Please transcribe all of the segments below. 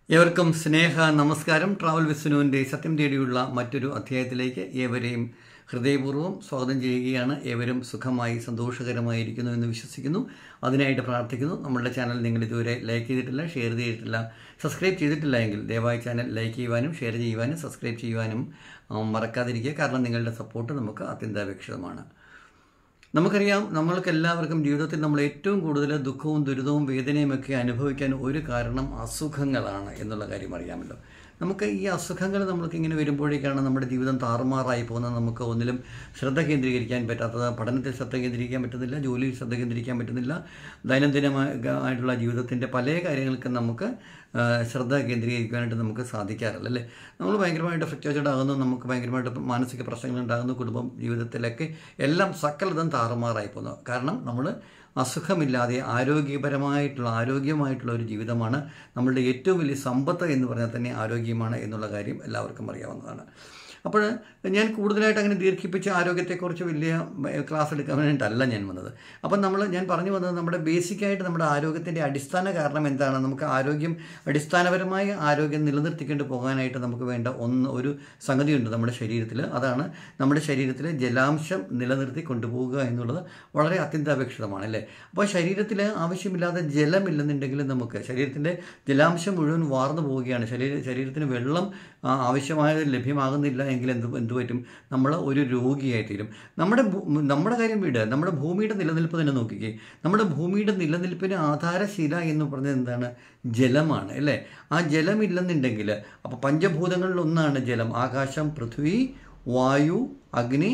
ഏവർക്കും സ്നേഹ നമസ്കാരം ട്രാവൽ വിസ്നുവിൻ്റെ സത്യം തേടിയുള്ള മറ്റൊരു അധ്യായത്തിലേക്ക് ഏവരെയും ഹൃദയപൂർവ്വം സ്വാഗതം ചെയ്യുകയാണ് ഏവരും സുഖമായി സന്തോഷകരമായിരിക്കുന്നു എന്ന് വിശ്വസിക്കുന്നു അതിനായിട്ട് പ്രാർത്ഥിക്കുന്നു നമ്മളുടെ ചാനൽ നിങ്ങൾ ഇതുവരെ ലൈക്ക് ചെയ്തിട്ടില്ല ഷെയർ ചെയ്തിട്ടില്ല സബ്സ്ക്രൈബ് ചെയ്തിട്ടില്ല എങ്കിൽ ദയവായി ചാനൽ ലൈക്ക് ചെയ്യുവാനും ഷെയർ ചെയ്യുവാനും സബ്സ്ക്രൈബ് ചെയ്യുവാനും ആ, മറക്കാതിരിക്കുക കാരണം നിങ്ങളുടെ സപ്പോർട്ട് നമുക്ക് അത്യന്താപേക്ഷിതമാണ് നമുക്കറിയാം നമ്മൾക്ക് എല്ലാവർക്കും ജീവിതത്തിൽ നമ്മൾ ഏറ്റവും കൂടുതൽ ദുഃഖവും ദുരിതവും വേദനയും ഒക്കെ അനുഭവിക്കാൻ ഒരു കാരണം അസുഖങ്ങളാണ് എന്നുള്ള കാര്യം അറിയാമല്ലോ നമുക്ക് ഈ അസുഖങ്ങൾ നമ്മൾക്ക് ഇങ്ങനെ വരുമ്പോഴേക്കാണ് നമ്മുടെ ജീവിതം താറുമാറായി പോകുന്നത് നമുക്ക് ഒന്നിലും ശ്രദ്ധ കേന്ദ്രീകരിക്കാൻ പറ്റാത്തത് പഠനത്തിൽ ശ്രദ്ധ കേന്ദ്രീകരിക്കാൻ പറ്റുന്നില്ല ജോലിയിൽ ശ്രദ്ധ കേന്ദ്രീകരിക്കാൻ പറ്റുന്നില്ല ദൈനംദിനമായിട്ടുള്ള ജീവിതത്തിൻ്റെ പല കാര്യങ്ങൾക്കും നമുക്ക് ആ, ശ്രദ്ധ കേന്ദ്രീകരിക്കാനായിട്ട് നമുക്ക് സാധിക്കാറില്ല അല്ലേ നമ്മൾ ഭയങ്കരമായിട്ട് ഫ്രക്ചേർഡ് ആകുന്നു നമുക്ക് ഭയങ്കരമായിട്ട് മാനസിക പ്രശ്നങ്ങൾ ഉണ്ടാകുന്നു കുടുംബം ജീവിതത്തിലൊക്കെ എല്ലാം സകലതും താറുമാറായി പോകുന്നു കാരണം നമ്മൾ അസുഖമില്ലാതെ ആരോഗ്യപരമായിട്ടുള്ള ആരോഗ്യമായിട്ടുള്ള ഒരു ജീവിതമാണ് നമ്മളുടെ ഏറ്റവും വലിയ സമ്പത്ത് എന്ന് പറഞ്ഞാൽ തന്നെ ആരോഗ്യമാണ് എന്നുള്ള കാര്യം എല്ലാവർക്കും അറിയാവുന്നതാണ് അപ്പോൾ ഞാൻ കൂടുതലായിട്ട് അങ്ങനെ ദീർഘിപ്പിച്ച് ആരോഗ്യത്തെക്കുറിച്ച് വലിയ ഏഹ്, ക്ലാസ് എടുക്കാൻ വേണ്ടിയിട്ടല്ല ഞാൻ വന്നത് അപ്പം നമ്മൾ ഞാൻ പറഞ്ഞു വന്നത് നമ്മുടെ ബേസിക്കായിട്ട് നമ്മുടെ ആരോഗ്യത്തിൻ്റെ അടിസ്ഥാന കാരണം എന്താണ് നമുക്ക് ആരോഗ്യം അടിസ്ഥാനപരമായ ആരോഗ്യം നിലനിർത്തിക്കൊണ്ട് പോകാനായിട്ട് നമുക്ക് വേണ്ട ഒന്ന് ഒരു സംഗതിയുണ്ട് നമ്മുടെ ശരീരത്തിൽ അതാണ് നമ്മുടെ ശരീരത്തിൽ ജലാംശം നിലനിർത്തി കൊണ്ടുപോകുക എന്നുള്ളത് വളരെ അത്യന്താപേക്ഷിതമാണ് അല്ലേ അപ്പോൾ ശരീരത്തിൽ ആവശ്യമില്ലാതെ ജലമില്ലെന്നുണ്ടെങ്കിൽ നമുക്ക് ശരീരത്തിൻ്റെ ജലാംശം മുഴുവൻ വാർന്നു പോവുകയാണ് ശരീര ശരീരത്തിന് വെള്ളം ആ, ആവശ്യമായത് ലഭ്യമാകുന്നില്ല എങ്കിൽ എന്ത് എന്ത് പറ്റും നമ്മൾ ഒരു രോഗിയായി തീരും നമ്മുടെ ഭൂ- നമ്മുടെ കാര്യം വീട് നമ്മുടെ ഭൂമിയുടെ നിലനിൽപ്പ് തന്നെ നോക്കിക്കേ നമ്മുടെ ഭൂമിയുടെ നിലനിൽപ്പിന് ആധാരശീല എന്ന് പറഞ്ഞത് എന്താണ് ജലമാണ് അല്ലേ ആ ജലമില്ലെന്നുണ്ടെങ്കിൽ അപ്പോൾ പഞ്ചഭൂതങ്ങളിൽ ഒന്നാണ് ജലം ആകാശം പൃഥ്വി വായു അഗ്നി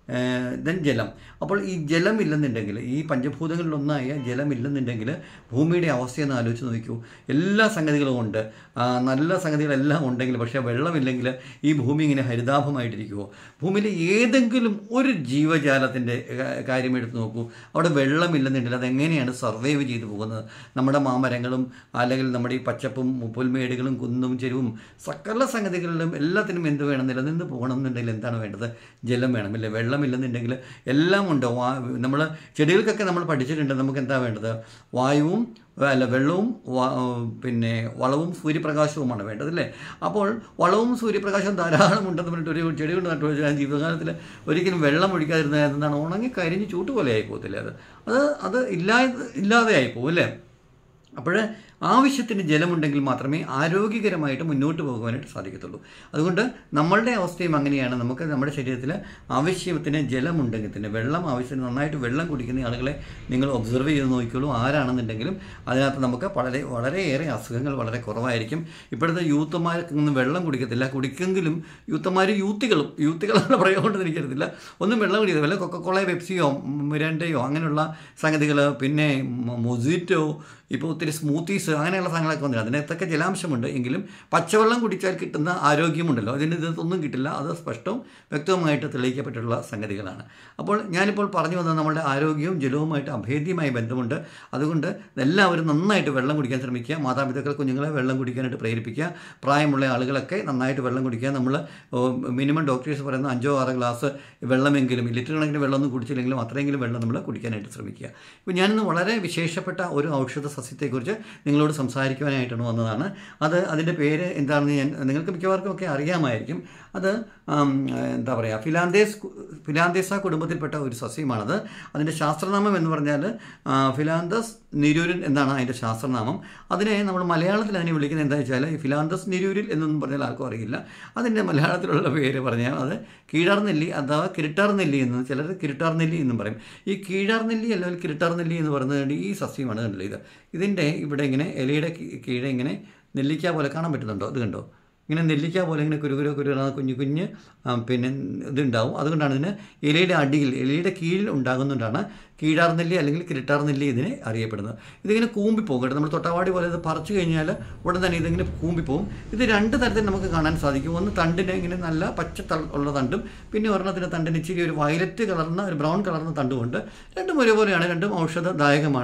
ദെൻ ജലം അപ്പോൾ ഈ ജലമില്ലെന്നുണ്ടെങ്കിൽ ഈ പഞ്ചഭൂതങ്ങളിലൊന്നായ ജലമില്ലെന്നുണ്ടെങ്കിൽ ഭൂമിയുടെ അവസ്ഥയെന്ന് ആലോചിച്ച് നോക്കൂ എല്ലാ സംഗതികളും ഉണ്ട് ആ, നല്ല സംഗതികളെല്ലാം ഉണ്ടെങ്കിൽ പക്ഷേ വെള്ളമില്ലെങ്കിൽ ഈ ഭൂമി ഇങ്ങനെ ഹരിതാഭമായിട്ടിരിക്കുമോ ഭൂമിയിൽ ഏതെങ്കിലും ഒരു ജീവജാലത്തിൻ്റെ കാര്യം എടുത്ത് നോക്കൂ അവിടെ വെള്ളമില്ലെന്നുണ്ടെങ്കിൽ അതെങ്ങനെയാണ് സർവൈവ് ചെയ്തു പോകുന്നത് നമ്മുടെ മാമരങ്ങളും അല്ലെങ്കിൽ നമ്മുടെ ഈ പച്ചപ്പും പുൽമേടുകളും കുന്നും ചെരുവും സകല സംഗതികളിലും എല്ലാത്തിനും എന്ത് വേണം നിലനിന്ന് പോകണം എന്നുണ്ടെങ്കിൽ എന്താണ് വേണ്ടത് ജലം വേണം ഇല്ലേ വെള്ളമില്ലെന്നുണ്ടെങ്കിൽ എല്ലാം ഉണ്ട് വാ നമ്മൾ ചെടികൾക്കൊക്കെ നമ്മൾ പഠിച്ചിട്ടുണ്ട് നമുക്ക് എന്താ വേണ്ടത് വായുവും അല്ല വെള്ളവും വ- പിന്നെ വളവും സൂര്യപ്രകാശവുമാണ് വേണ്ടത് അല്ലേ അപ്പോൾ വളവും സൂര്യപ്രകാശവും ധാരാളം ഉണ്ടെന്ന് പറഞ്ഞിട്ട് ഒരു ചെടി കൊണ്ട് നട്ടു വെച്ചാൽ ജീവിതകാലത്തിൽ ഒരിക്കലും വെള്ളം ഒഴിക്കാതിരുന്നാൽ എന്താണ് ഉണങ്ങി കരിഞ്ഞ് ചൂട്ട് പോലെ ആയി പോകത്തില്ലേ അത് അത് അത് ഇല്ലാതെ ഇല്ലാതെ ആയി പോകും അല്ലേ അപ്പോൾ ആവശ്യത്തിന് ജലമുണ്ടെങ്കിൽ മാത്രമേ ആരോഗ്യകരമായിട്ട് മുന്നോട്ട് പോകുവാനായിട്ട് സാധിക്കത്തുള്ളൂ അതുകൊണ്ട് നമ്മളുടെ അവസ്ഥയും അങ്ങനെയാണ് നമുക്ക് നമ്മുടെ ശരീരത്തിൽ ആവശ്യത്തിന് ജലമുണ്ടെങ്കിൽ തന്നെ വെള്ളം ആവശ്യത്തിന് നന്നായിട്ട് വെള്ളം കുടിക്കുന്ന ആളുകളെ നിങ്ങൾ ഒബ്സർവ് ചെയ്ത് നോക്കിക്കോളൂ ആരാണെന്നുണ്ടെങ്കിലും അതിനകത്ത് നമുക്ക് വളരെ വളരെയേറെ അസുഖങ്ങൾ വളരെ കുറവായിരിക്കും ഇപ്പോഴത്തെ യൂത്തുമാർക്കൊന്നും വെള്ളം കുടിക്കത്തില്ല കുടിക്കെങ്കിലും യൂത്തന്മാർ യൂത്തികളും യൂത്തികളാണ് പറയുകൊണ്ട് എനിക്കറിയത്തില്ല ഒന്നും വെള്ളം കുടിക്കത്തില്ല വല്ല കൊക്കക്കോളയോ പെപ്സിയോ മിരാൻഡയോ അങ്ങനെയുള്ള സംഗതികൾ പിന്നെ മ- മൊസിറ്റോ ഇപ്പോൾ ഒത്തിരി സ്മൂത്തീസ് അങ്ങനെയുള്ള സാധനങ്ങളൊക്കെ വന്നില്ല അതിനകത്തൊക്കെ ജലാംശമുണ്ട് എങ്കിലും പച്ചവെള്ളം കുടിച്ചാൽ കിട്ടുന്ന ആരോഗ്യമുണ്ടല്ലോ അതിന് ഇതൊന്നും കിട്ടില്ല അത് സ്പഷ്ടവും വ്യക്തവുമായിട്ട് തെളിയിക്കപ്പെട്ടിട്ടുള്ള സംഗതികളാണ് അപ്പോൾ ഞാനിപ്പോൾ പറഞ്ഞു വന്നത് നമ്മുടെ ആരോഗ്യവും ജലവുമായിട്ട് അഭേദ്യമായ ബന്ധമുണ്ട് അതുകൊണ്ട് എല്ലാവരും നന്നായിട്ട് വെള്ളം കുടിക്കാൻ ശ്രമിക്കുക മാതാപിതാക്കൾ കുഞ്ഞുങ്ങളെ വെള്ളം കുടിക്കാനായിട്ട് പ്രേരിപ്പിക്കുക പ്രായമുള്ള ആളുകളൊക്കെ നന്നായിട്ട് വെള്ളം കുടിക്കുക നമ്മൾ മിനിമം ഡോക്ടേഴ്സ് പറയുന്ന അഞ്ചോ ആറോ ഗ്ലാസ് വെള്ളമെങ്കിലും ലിറ്റർ കണക്കിന് വെള്ളമൊന്നും കുടിച്ചില്ലെങ്കിലും അത്രയെങ്കിലും വെള്ളം നമ്മൾ കുടിക്കാനായിട്ട് ശ്രമിക്കുക ഇപ്പോൾ ഞാനിന്ന് വളരെ വിശേഷപ്പെട്ട ഒരു ഔഷധ സസ്യത്തെക്കുറിച്ച് നിങ്ങളോട് സംസാരിക്കുവാനായിട്ടാണ് വന്നതാണ് അത് അതിൻ്റെ പേര് എന്താണെന്ന് ഞാൻ നിങ്ങൾക്ക് മിക്കവാർക്കും ഒക്കെ അറിയാമായിരിക്കും അത് ആം, എന്താ പറയുക ഫിലാന്തേസ് കു- ഫിലാന്തേസ കുടുംബത്തിൽപ്പെട്ട ഒരു സസ്യമാണത് അതിൻ്റെ ശാസ്ത്രനാമം എന്ന് പറഞ്ഞാൽ ആ, ഫിലാന്തസ് നിരൂരിൻ എന്നാണ് അതിൻ്റെ ശാസ്ത്രനാമം അതിനെ നമ്മൾ മലയാളത്തിൽ അതിനെ വിളിക്കുന്നത് എന്താ വെച്ചാൽ ഈ ഫിലാന്തസ് നിരൂരിൽ എന്നൊന്നും പറഞ്ഞാൽ ആർക്കും അറിയില്ല അതിൻ്റെ മലയാളത്തിലുള്ള പേര് പറഞ്ഞാൽ അത് കീഴാർനെല്ലി അഥവാ കിരിട്ടാർനെല്ലി എന്ന് ചിലർ കിരിട്ടാർനെല്ലി എന്നും പറയും ഈ കീഴാർനെല്ലി അല്ലെങ്കിൽ കിരിട്ടാർനെല്ലി എന്ന് പറയുന്നത് ഈ സസ്യമാണ് കണ്ടില്ല ഇത് ഇതിൻ്റെ ഇവിടെ ഇങ്ങനെ ഇലയുടെ കീ- കീഴെ ഇങ്ങനെ നെല്ലിക്ക പോലെ കാണാൻ പറ്റുന്നുണ്ടോ ഇത് കണ്ടോ ഇങ്ങനെ നെല്ലിക്ക പോലെ ഇങ്ങനെ കുരുകുരു കുരുകുര കുഞ്ഞു കുഞ്ഞ് ആ, പിന്നെ ഇതുണ്ടാവും അതുകൊണ്ടാണ് ഇതിന് ഇലയുടെ അടിയിൽ ഇലയുടെ കീഴിൽ ഉണ്ടാകുന്നതുകൊണ്ടാണ് കീഴാർനെല്ലി അല്ലെങ്കിൽ കിരിട്ടാർനെല്ലി ഇതിനെ അറിയപ്പെടുന്നത് ഇതിങ്ങനെ കൂമ്പിപ്പോകും കേട്ടോ നമ്മൾ തൊട്ടാവാടി പോലെ ഇത് പറിച്ചു കഴിഞ്ഞാൽ ഉടൻ തന്നെ ഇതിങ്ങനെ കൂമ്പിപ്പോകും ഇത് രണ്ട് തരത്തിൽ നമുക്ക് കാണാൻ സാധിക്കും ഒന്ന് തണ്ടിന് ഇങ്ങനെ നല്ല പച്ച ത- ഉള്ള തണ്ടും പിന്നെ ഒരെണ്ണത്തിൻ്റെ തണ്ടിന് ഇച്ചിരി ഒരു വയലറ്റ് കളർന്ന ഒരു ബ്രൗൺ കളർന്ന തണ്ടുമുണ്ട് രണ്ടും ഒരുപോലെയാണ് രണ്ടും ഔഷധദായകമാണ്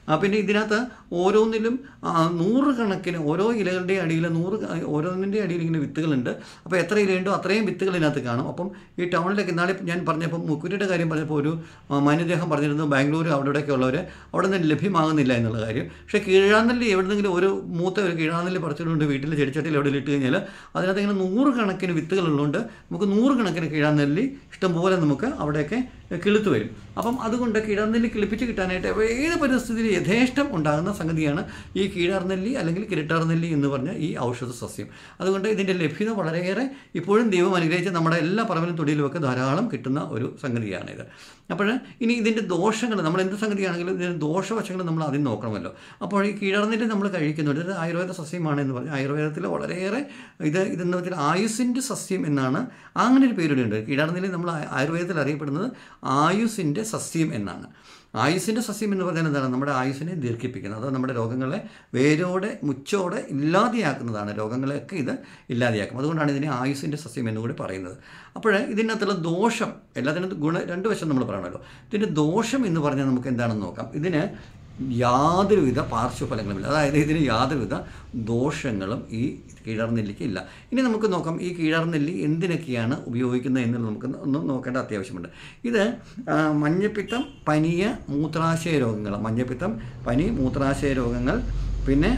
ആ, പിന്നെ ഇതിനകത്ത് ഓരോന്നിലും ആ, നൂറുകണക്കിന് ഓരോ ഇലകളുടെ അടിയിൽ നൂറ് ക- ഓരോന്നിൻ്റെ അടിയിൽ ഇങ്ങനെ വിത്തുകളുണ്ട് അപ്പോൾ എത്ര ഇലയുണ്ടോ അത്രയും വിത്തുകൾ ഇതിനകത്ത് കാണും അപ്പം ഈ ടൗണിലേക്ക് നാളെ ഞാൻ പറഞ്ഞപ്പോൾ മുക്കുരിയുടെ കാര്യം പറഞ്ഞപ്പോൾ ഒരു ആ, മാന്യദേഹം പറഞ്ഞിരുന്നു ബാംഗ്ലൂർ അവിടെ ഇവിടെയൊക്കെ ഉള്ളവർ അവിടെ നിന്ന് ലഭ്യമാകുന്നില്ല എന്നുള്ള കാര്യം പക്ഷേ കീഴാനെല്ലി എവിടെന്നെങ്കിലും ഒരു മൂത്ത ഒരു കീഴാനെല്ലി പറിച്ചുകൊണ്ട് വീട്ടിൽ ചെടിച്ചട്ടിയിൽ എവിടെ ഇട്ട് കഴിഞ്ഞാൽ അതിനകത്ത് ഇങ്ങനെ നൂറുകണക്കിന് വിത്തുകളുള്ളതുകൊണ്ട് നമുക്ക് നൂറുകണക്കിന് കീഴാനെല്ലി ഇഷ്ടംപോലെ നമുക്ക് അവിടെയൊക്കെ കിളുത്ത് വരും അപ്പം അതുകൊണ്ട് കീഴാർനെല്ലി കിളിപ്പിച്ച് കിട്ടാനായിട്ട് ഏത് പരിസ്ഥിതിയിൽ യഥേഷ്ടം ഉണ്ടാകുന്ന സംഗതിയാണ് ഈ കീഴാർനെല്ലി അല്ലെങ്കിൽ കിരട്ടാർനെല്ലി എന്ന് പറഞ്ഞ ഈ ഔഷധ സസ്യം അതുകൊണ്ട് ഇതിൻ്റെ ലഭ്യത വളരെയേറെ ഇപ്പോഴും ദൈവം അനുഗ്രഹിച്ച് നമ്മുടെ എല്ലാ പറമ്പിലും തൊടിയിലുമൊക്കെ ധാരാളം കിട്ടുന്ന ഒരു സംഗതിയാണിത് അപ്പോൾ ഇനി ഇതിൻ്റെ ദോഷങ്ങൾ നമ്മൾ എന്ത് സംഗതിയാണെങ്കിലും ഇതിൻ്റെ ദോഷവശങ്ങൾ നമ്മൾ ആദ്യം നോക്കണമല്ലോ അപ്പോൾ ഈ കീഴാർനെല്ലി നമ്മൾ കഴിക്കുന്നുണ്ട് ഇത് ആയുർവേദ സസ്യമാണ് എന്ന് പറഞ്ഞാൽ ആയുർവേദത്തിൽ വളരെയേറെ ഇത് ഇതെന്ന് വെച്ചാൽ ആയുസിൻ്റെ സസ്യം എന്നാണ് അങ്ങനെ ഒരു പേരുണ്ട് കീഴാർനെല്ലി നമ്മൾ ആ- ആയുർവേദത്തിൽ അറിയപ്പെടുന്നത് ആയുസിൻ്റെ സസ്യം എന്നാണ് ആയുസിൻ്റെ സസ്യം എന്ന് പറഞ്ഞാൽ എന്താണ് നമ്മുടെ ആയുസിനെ ദീർഘിപ്പിക്കുന്നത് അത് നമ്മുടെ രോഗങ്ങളെ വേരോടെ മുച്ചോടെ ഇല്ലാതെയാക്കുന്നതാണ് രോഗങ്ങളെയൊക്കെ ഇത് ഇല്ലാതെയാക്കും അതുകൊണ്ടാണ് ഇതിനെ ആയുസിൻ്റെ സസ്യം എന്നുകൂടി പറയുന്നത് അപ്പോൾ ഇതിനകത്തുള്ള ദോഷം എല്ലാത്തിനും ഗുണ രണ്ട് വശം നമ്മൾ പറയണമല്ലോ ഇതിൻ്റെ ദോഷം എന്ന് പറഞ്ഞാൽ നമുക്ക് എന്താണെന്ന് നോക്കാം ഇതിന് യാതൊരുവിധ പാർശ്വഫലങ്ങളുമില്ല അതായത് ഇതിന് യാതൊരുവിധ ദോഷങ്ങളും ഈ കീഴാർനെല്ലിക്ക് ഇല്ല ഇനി നമുക്ക് നോക്കാം ഈ കീഴാർനെല്ലി എന്തിനൊക്കെയാണ് ഉപയോഗിക്കുന്നത് എന്ന് നമുക്ക് ഒന്ന് നോക്കേണ്ട അത്യാവശ്യമുണ്ട് ഇത് ആ, മഞ്ഞപ്പിത്തം പനിയ മൂത്രാശയ രോഗങ്ങൾ മഞ്ഞപ്പിത്തം പനി മൂത്രാശയ രോഗങ്ങൾ പിന്നെ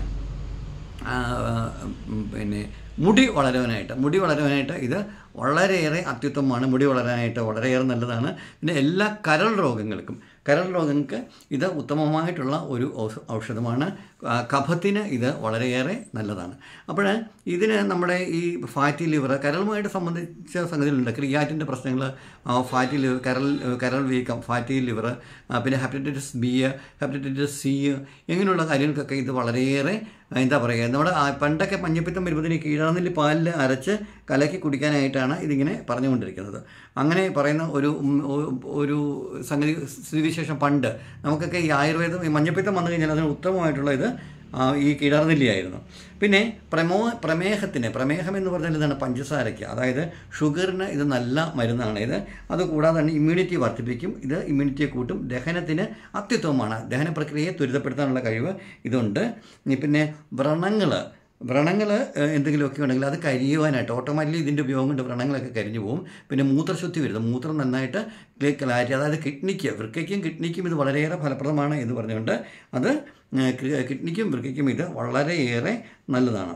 ആ, ഉം, പിന്നെ മുടി വളരുവാനായിട്ട് മുടി വളരുവാനായിട്ട് ഇത് വളരെയേറെ അത്യുത്തമമാണ് മുടി വളരാനായിട്ട് വളരെയേറെ നല്ലതാണ് പിന്നെ എല്ലാ കരൾ രോഗങ്ങൾക്കും കരൾ രോഗങ്ങൾക്ക് ഇത് ഉത്തമമായിട്ടുള്ള ഒരു ഔഷ- ഔഷധമാണ് ആ, കഫത്തിന് ഇത് വളരെയേറെ നല്ലതാണ് അപ്പോൾ ഇതിന് നമ്മുടെ ഈ ഫാറ്റി ലിവർ കരളുമായിട്ട് സംബന്ധിച്ച സംഗതികളുണ്ട് ക്രിയാറ്റിൻ്റെ പ്രശ്നങ്ങൾ ഫാറ്റി ലിവർ കരൾ കരൾ വീക്കം ഫാറ്റി ലിവർ പിന്നെ ഹെപ്പറ്റൈറ്റിസ് ബി ഹെപ്പറ്റൈറ്റിസ് സി ഇങ്ങനെയുള്ള കാര്യങ്ങൾക്കൊക്കെ ഇത് വളരെയേറെ എന്താ പറയുക നമ്മുടെ ആ പണ്ടൊക്കെ മഞ്ഞപ്പിത്തം വരുമ്പോഴത്തേന് കീഴാനെല്ലി പാലിൽ അരച്ച് കലക്കി കുടിക്കാനായിട്ടാണ് ഇതിങ്ങനെ പറഞ്ഞുകൊണ്ടിരിക്കുന്നത് അങ്ങനെ പറയുന്ന ഒരു ഉം, ഒ- ഒരു സംഗതി സ്ഥിതിവിശേഷം പണ്ട് നമുക്കൊക്കെ ഈ ആയുർവേദം ഈ മഞ്ഞപ്പിത്തം വന്നു കഴിഞ്ഞാൽ അതിന് ഉത്തമമായിട്ടുള്ള ഇത് ആ, ഈ കിടർനെല്ലിയായിരുന്നു പിന്നെ പ്രമോ പ്രമേഹത്തിന് പ്രമേഹം എന്ന് പറഞ്ഞാൽ ഇതാണ് പഞ്ചസാരയ്ക്ക് അതായത് ഷുഗറിന് ഇത് നല്ല മരുന്നാണ് ഇത് അതുകൂടാതെ തന്നെ ഇമ്മ്യൂണിറ്റി വർദ്ധിപ്പിക്കും ഇത് ഇമ്മ്യൂണിറ്റിയെ കൂട്ടും ദഹനത്തിന് അത്യുത്തമമാണ് ദഹന പ്രക്രിയയെ ത്വരിതപ്പെടുത്താനുള്ള കഴിവ് ഇതുണ്ട് ഇനി പിന്നെ വ്രണങ്ങൾ വ്രണങ്ങൾ എന്തെങ്കിലുമൊക്കെ ഉണ്ടെങ്കിൽ അത് കരിയുവാനായിട്ട് ഓട്ടോമാറ്റിക്കലി ഇതിൻ്റെ ഉപയോഗം കൊണ്ട് വ്രണങ്ങളൊക്കെ കരിഞ്ഞു പോകും പിന്നെ മൂത്രശുദ്ധി വരുന്നത് മൂത്രം നന്നായിട്ട് ക്ലാരിറ്റി അതായത് കിഡ്നിക്ക് വൃക്കയ്ക്കും കിഡ്നിക്കും ഇത് വളരെയേറെ ഫലപ്രദമാണ് എന്ന് പറഞ്ഞുകൊണ്ട് അത് ഏഹ്, കി- കിഡ്നിക്കും വൃക്കയ്ക്കും ഇത് വളരെയേറെ നല്ലതാണ്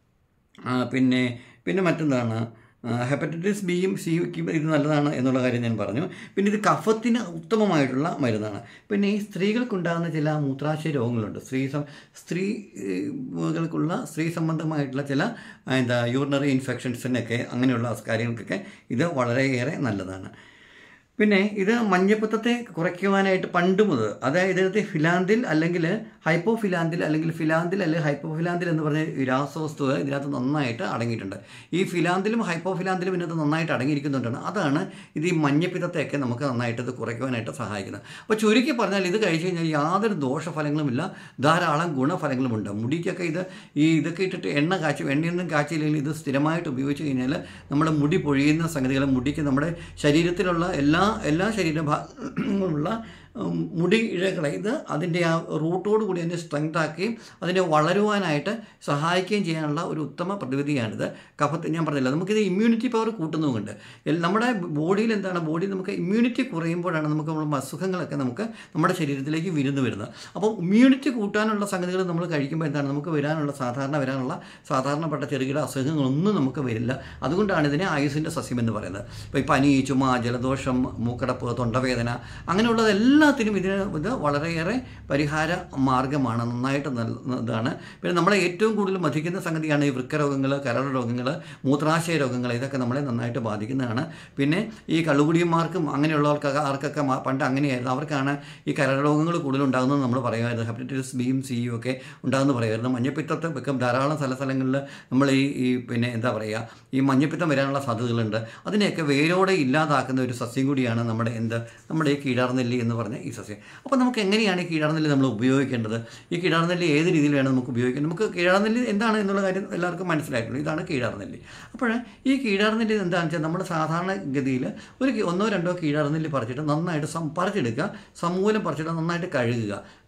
ആ, പിന്നെ പിന്നെ മറ്റെന്താണ് ആ, ഹെപ്പറ്റൈറ്റിസ് ബിയും സിക്കും ഇത് നല്ലതാണ് എന്നുള്ള കാര്യം ഞാൻ പറഞ്ഞു പിന്നെ ഇത് കഫത്തിന് ഉത്തമമായിട്ടുള്ള മരുന്നാണ് പിന്നെ ഈ സ്ത്രീകൾക്കുണ്ടാകുന്ന ചില മൂത്രാശയ രോഗങ്ങളുണ്ട് സ്ത്രീ സം സ്ത്രീകൾക്കുള്ള സ്ത്രീ സംബന്ധമായിട്ടുള്ള ചില ആ, എന്താ യൂറിനറി ഇൻഫെക്ഷൻസിനൊക്കെ അങ്ങനെയുള്ള കാര്യങ്ങൾക്കൊക്കെ ഇത് വളരെയേറെ നല്ലതാണ് പിന്നെ ഇത് മഞ്ഞപ്പിത്തത്തെ കുറയ്ക്കുവാനായിട്ട് പണ്ട് മുതൽ അതായത് ഇതിനകത്ത് ഫിലാന്തിൽ അല്ലെങ്കിൽ ഹൈപ്പോ ഫിലാന്തിൽ അല്ലെങ്കിൽ ഫിലാന്തിൽ അല്ലെങ്കിൽ ഹൈപ്പോ ഫിലാന്തിൽ എന്ന് പറഞ്ഞ ഈ രാസവസ്തു ഇതിനകത്ത് നന്നായിട്ട് അടങ്ങിയിട്ടുണ്ട് ഈ ഫിലാന്തിലും ഹൈപ്പോ ഫിലാന്തിലും ഇതിനകത്ത് നന്നായിട്ട് അടങ്ങിയിരിക്കുന്നുണ്ടാണ് അതാണ് ഇത് ഈ മഞ്ഞപ്പിത്തത്തെയൊക്കെ നമുക്ക് നന്നായിട്ട് ഇത് കുറയ്ക്കുവാനായിട്ട് സഹായിക്കുന്നത് അപ്പോൾ ചുരുക്കി പറഞ്ഞാൽ ഇത് കഴിച്ചു കഴിഞ്ഞാൽ യാതൊരു ദോഷഫലങ്ങളുമില്ല ധാരാളം ഗുണഫലങ്ങളുമുണ്ട് മുടിക്കൊക്കെ ഇത് ഈ ഇതൊക്കെ ഇട്ടിട്ട് എണ്ണ കാച്ചി എണ്ണയൊന്നും കാച്ചില്ലെങ്കിൽ ഇത് സ്ഥിരമായിട്ട് ഉപയോഗിച്ച് കഴിഞ്ഞാൽ നമ്മുടെ മുടി പൊഴിയുന്ന സംഗതികൾ മുടിക്ക് നമ്മുടെ ശരീരത്തിലുള്ള എല്ലാ എല്ലാ ശരീരഭാഗങ്ങളുള്ള ഉം, മുടി ഇഴകളെ ഇത് അതിൻ്റെ ആ റൂട്ടോട് കൂടി അതിനെ സ്ട്രെങ്ത് ആക്കുകയും അതിനെ വളരുവാനായിട്ട് സഹായിക്കുകയും ചെയ്യാനുള്ള ഒരു ഉത്തമ പ്രതിവിധിയാണിത് കഫത്ത് ഞാൻ പറഞ്ഞില്ല നമുക്കിത് ഇമ്മ്യൂണിറ്റി പവർ കൂട്ടുന്നുമുണ്ട് എൽ- നമ്മുടെ ബോഡിയിൽ എന്താണ് ബോഡി നമുക്ക് ഇമ്മ്യൂണിറ്റി കുറയുമ്പോഴാണ് നമുക്ക് നമ്മുടെ അസുഖങ്ങളൊക്കെ നമുക്ക് നമ്മുടെ ശരീരത്തിലേക്ക് വിരുന്ന് വരുന്നത് അപ്പോൾ ഇമ്മ്യൂണിറ്റി കൂട്ടാനുള്ള സംഗതികൾ നമ്മൾ കഴിക്കുമ്പോൾ എന്താണ് നമുക്ക് വരാനുള്ള സാധാരണ വരാനുള്ള സാധാരണപ്പെട്ട ചെറുകിട അസുഖങ്ങളൊന്നും നമുക്ക് വരില്ല അതുകൊണ്ടാണ് ഇതിനെ ആയുസിൻ്റെ സസ്യം എന്ന് പറയുന്നത് ഇപ്പോൾ ഈ പനി ചുമ ജലദോഷം മൂക്കടപ്പ് തൊണ്ടവേദന അങ്ങനെയുള്ളത് എല്ലാത്തിനും ഇതിന് ഇത് വളരെയേറെ പരിഹാര മാർഗമാണ് നന്നായിട്ട് നല്ല ഇതാണ് പിന്നെ നമ്മളെ ഏറ്റവും കൂടുതൽ മതിക്കുന്ന സംഗതിയാണ് ഈ വൃക്കരോഗങ്ങൾ കരൾ രോഗങ്ങൾ മൂത്രാശയ രോഗങ്ങൾ ഇതൊക്കെ നമ്മളെ നന്നായിട്ട് ബാധിക്കുന്നതാണ് പിന്നെ ഈ കള്ളുകുടിയന്മാർക്കും അങ്ങനെയുള്ളവർക്കൊക്കെ ആർക്കൊക്കെ മ- പണ്ട് അങ്ങനെയായിരുന്നു അവർക്കാണ് ഈ കരൾ രോഗങ്ങൾ കൂടുതലുണ്ടാകുന്നത് നമ്മൾ പറയുമായിരുന്നു ഹെപ്പറ്റൈറ്റിസ് ബിയും സിയും ഒക്കെ ഉണ്ടാകുമെന്ന് പറയുമായിരുന്നു മഞ്ഞപ്പിത്തത്തെ ഒക്കെ ധാരാളം സ്ഥല സ്ഥലങ്ങളിൽ നമ്മൾ ഈ ഈ പിന്നെ എന്താ പറയുക ഈ മഞ്ഞപ്പിത്തം വരാനുള്ള സാധ്യതകളുണ്ട് അതിനെയൊക്കെ വേരോടെ ഇല്ലാതാക്കുന്ന ഒരു സസ്യം കൂടിയാണ് നമ്മുടെ എന്ത് നമ്മുടെ ഈ കീഴാർനെല്ലി എന്ന് പറഞ്ഞ ഈ സസ്യം അപ്പോൾ നമുക്ക് എങ്ങനെയാണ് ഈ കീഴാർനെല്ലി നമ്മൾ ഉപയോഗിക്കേണ്ടത് ഈ കീഴാർനെല്ലി ഏത് രീതിയിൽ വേണം നമുക്ക് ഉപയോഗിക്കാൻ നമുക്ക് കീഴാർനെല്ലി എന്താണ് എന്നുള്ള കാര്യം എല്ലാവർക്കും മനസ്സിലായിട്ടുണ്ട് ഇതാണ് കീഴാർനെല്ലി അപ്പോൾ ഈ കീഴാർനെല്ലി എന്താണെന്ന് വെച്ചാൽ നമ്മുടെ സാധാരണ ഗതിയിൽ ഒരു കി- ഒന്നോ രണ്ടോ കീഴാർനെല്ലി പറിച്ചിട്ട് നന്നായിട്ട് സം പറിച്ചെടുക്കുക സമൂലം പറിച്ചിട്ട് നന്നായിട്ട് കഴുകുക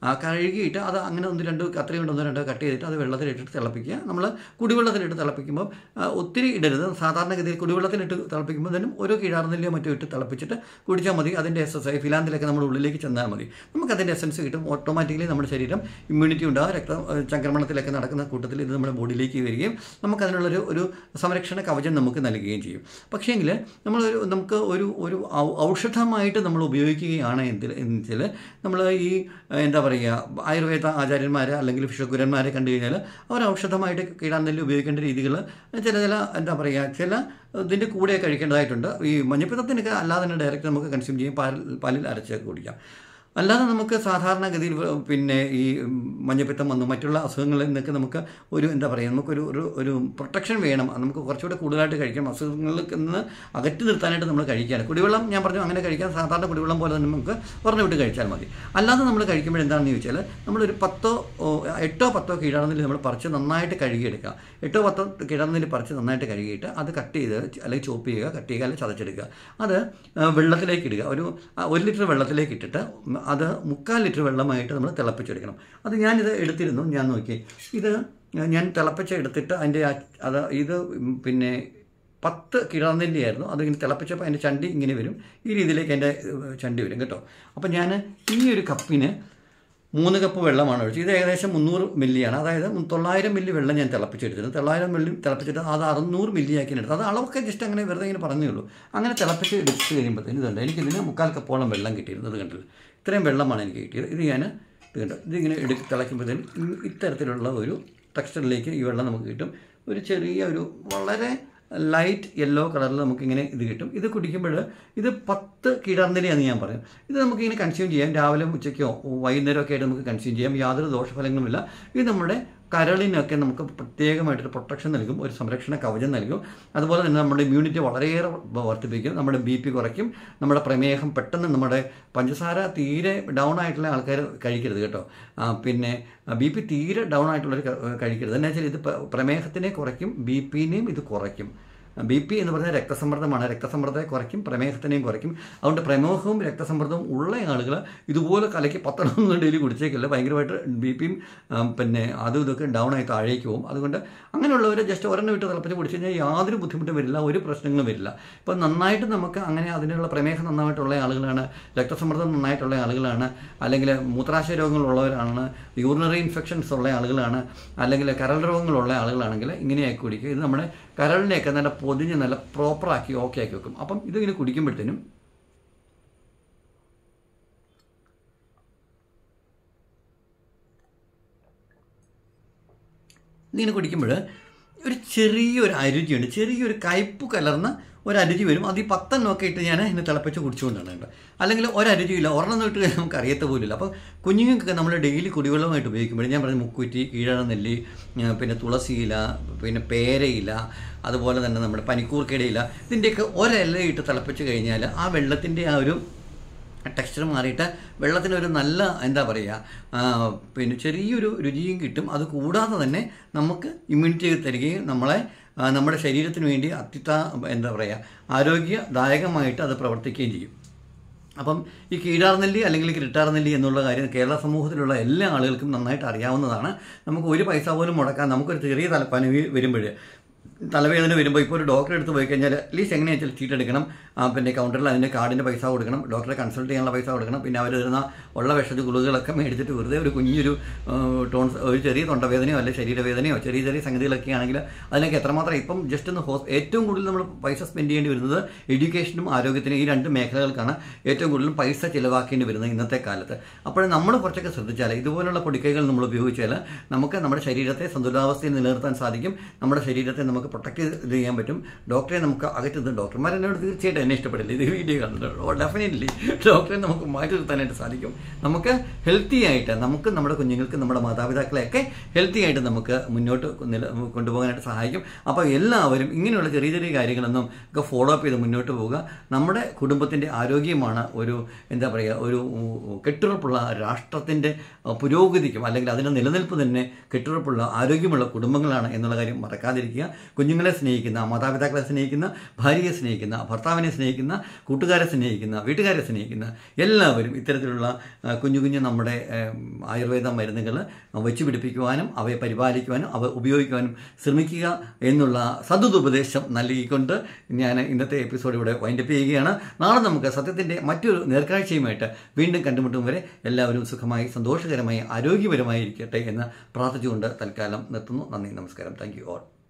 ആ, കഴുകിയിട്ട് അത് അങ്ങനെ ഒന്ന് രണ്ട് കത്രി കൊണ്ട് ഒന്ന് രണ്ടോ കട്ട് ചെയ്തിട്ട് അത് വെള്ളത്തിലിട്ടിട്ട് തിളപ്പിക്കുക നമ്മൾ കുടിവെള്ളത്തിലിട്ട് തിളപ്പിക്കുമ്പോൾ ആ, ഒത്തിരി ഇടരുത് സാധാരണഗതിയിൽ കുടിവെള്ളത്തിലിട്ട് തിളപ്പിക്കുമ്പോൾ തന്നെ ഓരോ കീഴാർന്നെല്ലിയോ മറ്റോ ഇട്ട് തിളപ്പിച്ചിട്ട് കുടിച്ചാൽ മതി അതിൻ്റെ എക്സസൈസ് ഫിലാന്തിലൊക്കെ നമ്മുടെ ഉള്ളിലേക്ക് ചെന്നാൽ മതി നമുക്ക് അതിൻ്റെ എസൻസ് കിട്ടും ഓട്ടോമാറ്റിക്കലി നമ്മുടെ ശരീരം ഇമ്മ്യൂണിറ്റി ഉണ്ടാകും രക്ത ഏഹ്, ചംക്രമണത്തിലൊക്കെ നടക്കുന്ന കൂട്ടത്തിൽ ഇത് നമ്മുടെ ബോഡിയിലേക്ക് വരികയും നമുക്കതിനുള്ളൊരു ഒരു സംരക്ഷണ കവചം നമുക്ക് നൽകുകയും ചെയ്യും പക്ഷേങ്കിൽ നമ്മളൊരു നമുക്ക് ഒരു ഒരു ഔ- ഔഷധമായിട്ട് നമ്മൾ ഉപയോഗിക്കുകയാണ് എന്തിൽ എന്ന് വെച്ചാൽ നമ്മൾ ഈ ഏഹ്, എന്താ പറയുക ആയുർവേദ ആചാര്യന്മാരെ അല്ലെങ്കിൽ ഭിഷഗുരന്മാരെ കണ്ടു കഴിഞ്ഞാൽ അവർ ഔഷധമായിട്ട് കീടാനെല്ലി ഉപയോഗിക്കേണ്ട രീതികൾ ചില ചില എന്താ പറയുക ചില ഇതിൻ്റെ കൂടെ കഴിക്കേണ്ടതായിട്ടുണ്ട് ഈ മഞ്ഞപ്പിത്തത്തിനൊക്കെ അല്ലാതെ തന്നെ ഡയറക്റ്റ് നമുക്ക് കൺസ്യൂം ചെയ്യും പാൽ പാലിൽ അരച്ച് കുടിക്കാം അല്ലാതെ നമുക്ക് സാധാരണഗതിയിൽ വ- പിന്നെ ഈ ഉം, മഞ്ഞപ്പിത്തം വന്നു മറ്റുള്ള അസുഖങ്ങളിൽ നിന്നൊക്കെ നമുക്ക് ഒരു എന്താ പറയുക നമുക്കൊരു ഒരു ഒരു പ്രൊട്ടക്ഷൻ വേണം അത് നമുക്ക് കുറച്ചുകൂടെ കൂടുതലായിട്ട് കഴിക്കണം അസുഖങ്ങളിൽ നിന്ന് അകറ്റി നിർത്താനായിട്ട് നമ്മൾ കഴിക്കുകയാണ് കുടിവെള്ളം ഞാൻ പറഞ്ഞു അങ്ങനെ കഴിക്കാൻ സാധാരണ കുടിവെള്ളം പോലെ തന്നെ നമുക്ക് പറഞ്ഞു വിട്ട് കഴിച്ചാൽ മതി അല്ലാതെ നമ്മൾ കഴിക്കുമ്പോൾ എന്താണെന്ന് ചോദിച്ചാൽ നമ്മളൊരു പത്തോ ഓ, എട്ടോ പത്തോ കീഴാണെന്നിൽ നമ്മൾ പറിച്ച് നന്നായിട്ട് കഴുകിയെടുക്കുക എട്ടോ പത്തോ കീഴാണെന്നിൽ പറിച്ച് നന്നായിട്ട് കഴുകിയിട്ട് അത് കട്ട് ചെയ്ത് അല്ലെങ്കിൽ ചോപ്പ് ചെയ്യുക കട്ട് ചെയ്യുക അല്ലെങ്കിൽ ചതച്ചെടുക്കുക അത് ആ, വെള്ളത്തിലേക്ക് ഇടുക ഒരു ആ, ഒരു ലിറ്റർ വെള്ളത്തിലേക്ക് ഇട്ടിട്ട് ഉം, അത് മുക്കാൽ ലിറ്റർ വെള്ളമായിട്ട് നമ്മൾ തിളപ്പിച്ചെടുക്കണം അത് ഞാനിത് എടുത്തിരുന്നു ഞാൻ നോക്കി ഇത് ഞാൻ തിളപ്പിച്ച് എടുത്തിട്ട് അതിൻ്റെ ആ- അത് ഇത് ഉം, പിന്നെ പത്ത് കിഴാന്നെല്ലിയായിരുന്നു അതിങ്ങനെ തിളപ്പിച്ചപ്പോൾ അതിൻ്റെ ചണ്ടി ഇങ്ങനെ വരും ഈ രീതിയിലേക്ക് എൻ്റെ ഏഹ്, ചണ്ടി വരും കേട്ടോ അപ്പം ഞാൻ ഈ ഒരു കപ്പിന് മൂന്ന് കപ്പ് വെള്ളമാണ് ഒഴിച്ചത് ഇത് ഏകദേശം മുന്നൂറ് മില്ലിയാണ് അതായത് തൊള്ളായിരം മില്ലി വെള്ളം ഞാൻ തിളപ്പിച്ചെടുത്തിരുന്നു തൊള്ളായിരം മില്ലി തിളപ്പിച്ചിട്ട് അത് അറുന്നൂറ് മില്ലി ആക്കി എടുത്തു അത് അളവൊക്കെ ജസ്റ്റ് അങ്ങനെ വെറുതെ ഇങ്ങനെ പറഞ്ഞേ ഉള്ളൂ അങ്ങനെ തിളപ്പിച്ച് എടുത്ത് കഴിയുമ്പോഴത്തേന് ഇതുണ്ട് എനിക്കിതിന് മുക്കാൽ കപ്പോളം വെള്ളം കിട്ടിയിരുന്നു ഇത് കണ്ടില്ല ഇത്രയും വെള്ളമാണ് എനിക്ക് കിട്ടിയത് ഇത് ഞാൻ ഇത് കണ്ടോ ഇതിങ്ങനെ എടുത്ത് തിളയ്ക്കുമ്പോഴത്തേന് ഈ- ഇത്തരത്തിലുള്ള ഒരു ടെക്സ്ചറിലേക്ക് ഈ വെള്ളം നമുക്ക് കിട്ടും ഒരു ചെറിയ ഒരു വളരെ ലൈറ്റ് യെല്ലോ കളറിൽ നമുക്കിങ്ങനെ ഇത് കിട്ടും ഇത് കുടിക്കുമ്പോൾ ഇത് പത്ത് കിടർന്നിലയാണെന്ന് ഞാൻ പറയും ഇത് നമുക്കിങ്ങനെ കൺസ്യൂം ചെയ്യാം രാവിലെ ഉച്ചയ്ക്കോ വൈകുന്നേരമൊക്കെ ആയിട്ട് നമുക്ക് കൺസ്യൂം ചെയ്യാം യാതൊരു ദോഷഫലങ്ങളുമില്ല ഇത് നമ്മുടെ കരളിനൊക്കെ നമുക്ക് പ്രത്യേകമായിട്ടൊരു പ്രൊട്ടക്ഷൻ നൽകും ഒരു സംരക്ഷണ കവചം നൽകും അതുപോലെ തന്നെ നമ്മുടെ ഇമ്മ്യൂണിറ്റി വളരെയേറെ വർദ്ധിപ്പിക്കും നമ്മുടെ ബി പി കുറയ്ക്കും നമ്മുടെ പ്രമേഹം പെട്ടെന്ന് നമ്മുടെ പഞ്ചസാര തീരെ ഡൗൺ ആയിട്ടുള്ള ആൾക്കാർ കഴിക്കരുത് കേട്ടോ ആ, പിന്നെ ബി പി തീരെ ഡൗൺ ആയിട്ടുള്ളവർ ക- കഴിക്കരുത് എന്താ വെച്ചാൽ ഇത് പ- പ്രമേഹത്തിനെ കുറയ്ക്കും ബി പിനെയും ഇത് കുറയ്ക്കും ബി പി എന്ന് പറഞ്ഞാൽ രക്തസമ്മർദ്ദമാണ് രക്തസമ്മർദ്ദത്തെ കുറയ്ക്കും പ്രമേഹത്തിനെയും കുറയ്ക്കും അതുകൊണ്ട് പ്രമേഹവും രക്തസമ്മർദ്ദവും ഉള്ള ആളുകൾ ഇതുപോലെ കലയ്ക്ക് പത്തെണ്ണം ഡെയിലി കുടിച്ചേക്കില്ല ഭയങ്കരമായിട്ട് ബി പിയും പിന്നെ അതും ഇതൊക്കെ ഡൗൺ ആയി താഴേക്ക് പോകും അതുകൊണ്ട് അങ്ങനെയുള്ളവർ ജസ്റ്റ് ഒരെണ്ണം വിട്ട് തിളപ്പിച്ച് കുടിച്ചു കഴിഞ്ഞാൽ യാതൊരു ബുദ്ധിമുട്ടും വരില്ല ഒരു പ്രശ്നങ്ങളും വരില്ല ഇപ്പം നന്നായിട്ട് നമുക്ക് അങ്ങനെ അതിനുള്ള പ്രമേഹം നന്നായിട്ടുള്ള ആളുകളാണ് രക്തസമ്മർദ്ദം നന്നായിട്ടുള്ള ആളുകളാണ് അല്ലെങ്കിൽ മൂത്രാശയ രോഗങ്ങളുള്ളവരാണ് യൂറിനറി ഇൻഫെക്ഷൻസ് ഉള്ള ആളുകളാണ് അല്ലെങ്കിൽ കരൾ രോഗങ്ങളുള്ള ആളുകളാണെങ്കിൽ ഇങ്ങനെയാക്കി കുടിക്കുക ഇത് നമ്മുടെ കരളിനെയൊക്കെ നല്ല പൊതിഞ്ഞ് നല്ല പ്രോപ്പറാക്കി ഓക്കെ ആക്കി വെക്കും അപ്പം ഇതിങ്ങനെ കുടിക്കുമ്പോഴത്തേനും ഇതിങ്ങനെ കുടിക്കുമ്പോൾ ഒരു ചെറിയൊരു അരുചിയുണ്ട് ചെറിയൊരു കയ്പ് കലർന്ന ഒരു അരുചി വരും അത് ഈ പത്തെണ്ണമൊക്കെ ഇട്ട് ഞാൻ ഇന്ന് തിളപ്പിച്ച് കുടിച്ചുകൊണ്ടാണ് കേട്ടോ അല്ലെങ്കിൽ ഒരരുചിയില്ല ഒരെണ്ണം ഇട്ട് കഴിഞ്ഞാൽ നമുക്ക് അറിയത്ത പോലില്ല അപ്പോൾ കുഞ്ഞുങ്ങൾക്കൊക്കെ നമ്മൾ ഡെയിലി കുടിവെള്ളമായിട്ട് ഉപയോഗിക്കുമ്പോൾ ഞാൻ പറഞ്ഞ മുക്കുറ്റി കീഴനെല്ലി ആ, പിന്നെ തുളസിയില പിന്നെ പേരയില അതുപോലെ തന്നെ നമ്മുടെ പനിക്കൂർക്കയുടെ ഇല ഇതിൻ്റെയൊക്കെ ഒരില ഇട്ട് തിളപ്പിച്ച് കഴിഞ്ഞാൽ ആ വെള്ളത്തിൻ്റെ ആ ഒരു ടെക്സ്ചർ മാറിയിട്ട് വെള്ളത്തിനൊരു നല്ല എന്താ പറയുക ആ, പിന്നെ ചെറിയൊരു രുചിയും കിട്ടും അത് കൂടാതെ തന്നെ നമുക്ക് ഇമ്മ്യൂണിറ്റി തരികയും നമ്മളെ ആ, നമ്മുടെ ശരീരത്തിന് വേണ്ടി അത്യുത്ത എന്താ പറയുക ആരോഗ്യദായകമായിട്ട് അത് പ്രവർത്തിക്കുകയും ചെയ്യും അപ്പം ഈ കീഴാർനെല്ലി അല്ലെങ്കിൽ കിട്ടാർനെല്ലി എന്നുള്ള കാര്യം കേരള സമൂഹത്തിലുള്ള എല്ലാ ആളുകൾക്കും നന്നായിട്ട് അറിയാവുന്നതാണ് നമുക്ക് ഒരു പൈസ പോലും മുടക്കാൻ നമുക്കൊരു ചെറിയ തലപ്പനി വരുമ്പോൾ തലവേദന വരുമ്പോൾ ഇപ്പോൾ ഒരു ഡോക്ടറെ അടുത്ത് പോയി കഴിഞ്ഞാൽ അറ്റ്ലീസ്റ്റ് എങ്ങനെയാ വെച്ചാൽ ചീട്ട് എടുക്കണം ആ, പിന്നെ കൗണ്ടറിൽ അതിൻ്റെ കാർഡിൻ്റെ പൈസ കൊടുക്കണം ഡോക്ടറെ കൺസൾട്ട് ചെയ്യാനുള്ള പൈസ കൊടുക്കണം പിന്നെ അവർ തരുന്ന ഉള്ള വിഷജ ഗുളികകളൊക്കെ മേടിച്ചിട്ട് വെറുതെ ഒരു കുഞ്ഞൊരു ആ, ടോൺസ് ഒരു ചെറിയ തൊണ്ടവേദനയോ അല്ലെങ്കിൽ ശരീരവേദനയോ ചെറിയ ചെറിയ സംഗതികളൊക്കെ ആണെങ്കിൽ അതിനൊക്കെ എത്രമാത്രം ഇപ്പം ജസ്റ്റ് ഒന്ന് ഹോസ് ഏറ്റവും കൂടുതൽ നമ്മൾ പൈസ സ്പെൻഡ് ചെയ്യേണ്ടി വരുന്നത് എഡ്യൂക്കേഷനും ആരോഗ്യത്തിനും ഈ രണ്ട് മേഖലകൾക്കാണ് ഏറ്റവും കൂടുതൽ പൈസ ചിലവാക്കേണ്ടി വരുന്നത് ഇന്നത്തെ കാലത്ത് അപ്പോൾ നമ്മൾ കുറച്ചൊക്കെ ശ്രദ്ധിച്ചാൽ ഇതുപോലുള്ള പൊടിക്കൈകൾ നമ്മൾ ഉപയോഗിച്ചാൽ നമുക്ക് നമ്മുടെ ശരീരത്തെ സന്തുലിതാവസ്ഥയിൽ നിലനിർത്താൻ സാധിക്കും നമ്മുടെ ശരീരത്തെ നമുക്ക് പ്രൊട്ടക്ട് ചെയ്ത് ചെയ്യാൻ പറ്റും ഡോക്ടറെ നമുക്ക് അകറ്റുന്നത് ഡോക്ടർമാർ എന്നോട് തീർച്ചയായിട്ടും എന്നെ ഇഷ്ടപ്പെടില്ല ഇത് വീഡിയോ കണ്ടിട്ട് ഡെഫിനറ്റ്ലി ഡോക്ടറെ നമുക്ക് മാറ്റി നിർത്താനായിട്ട് സാധിക്കും നമുക്ക് ഹെൽത്തി ആയിട്ട് നമുക്ക് നമ്മുടെ കുഞ്ഞുങ്ങൾക്ക് നമ്മുടെ മാതാപിതാക്കളെയൊക്കെ ഹെൽത്തി ആയിട്ട് നമുക്ക് മുന്നോട്ട് നില കൊണ്ടുപോകാനായിട്ട് സഹായിക്കും അപ്പോൾ എല്ലാവരും ഇങ്ങനെയുള്ള ചെറിയ ചെറിയ കാര്യങ്ങളൊന്നും ഒക്കെ ഫോളോ അപ്പ് ചെയ്ത് മുന്നോട്ട് പോവുക നമ്മുടെ കുടുംബത്തിൻ്റെ ആരോഗ്യമാണ് ഒരു എന്താ പറയുക ഒരു ഉം, കെട്ടുറപ്പുള്ള രാഷ്ട്രത്തിൻ്റെ അഹ്, പുരോഗതിക്കും അല്ലെങ്കിൽ അതിൻ്റെ നിലനിൽപ്പ് തന്നെ കെട്ടുറപ്പുള്ള ആരോഗ്യമുള്ള കുടുംബങ്ങളാണ് എന്നുള്ള കാര്യം മറക്കാതിരിക്കുക കുഞ്ഞുങ്ങളെ സ്നേഹിക്കുന്ന മാതാപിതാക്കളെ സ്നേഹിക്കുന്ന ഭാര്യയെ സ്നേഹിക്കുന്ന ഭർത്താവിനെ സ്നേഹിക്കുന്ന കൂട്ടുകാരെ സ്നേഹിക്കുന്ന വീട്ടുകാരെ സ്നേഹിക്കുന്ന എല്ലാവരും ഇത്തരത്തിലുള്ള ആ, കുഞ്ഞു കുഞ്ഞു നമ്മുടെ ഏം, ആയുർവേദ മരുന്നുകൾ വെച്ച് പിടിപ്പിക്കുവാനും അവയെ പരിപാലിക്കുവാനും അവ ഉപയോഗിക്കുവാനും ശ്രമിക്കുക എന്നുള്ള സതുപദേശം നൽകിക്കൊണ്ട് ഞാൻ ഇന്നത്തെ എപ്പിസോഡ് ഇവിടെ വൈൻഡപ്പ് ചെയ്യുകയാണ് നാളെ നമുക്ക് സത്യത്തിൻ്റെ മറ്റൊരു നേർക്കാഴ്ചയുമായിട്ട് വീണ്ടും കണ്ടുമുട്ടും വരെ എല്ലാവരും സുഖമായി സന്തോഷകരമായി ആരോഗ്യപരമായി ഇരിക്കട്ടെ എന്ന് പ്രാർത്ഥിച്ചുകൊണ്ട് തൽക്കാലം നിർത്തുന്നു നന്ദി നമസ്കാരം താങ്ക് യു ഓൾ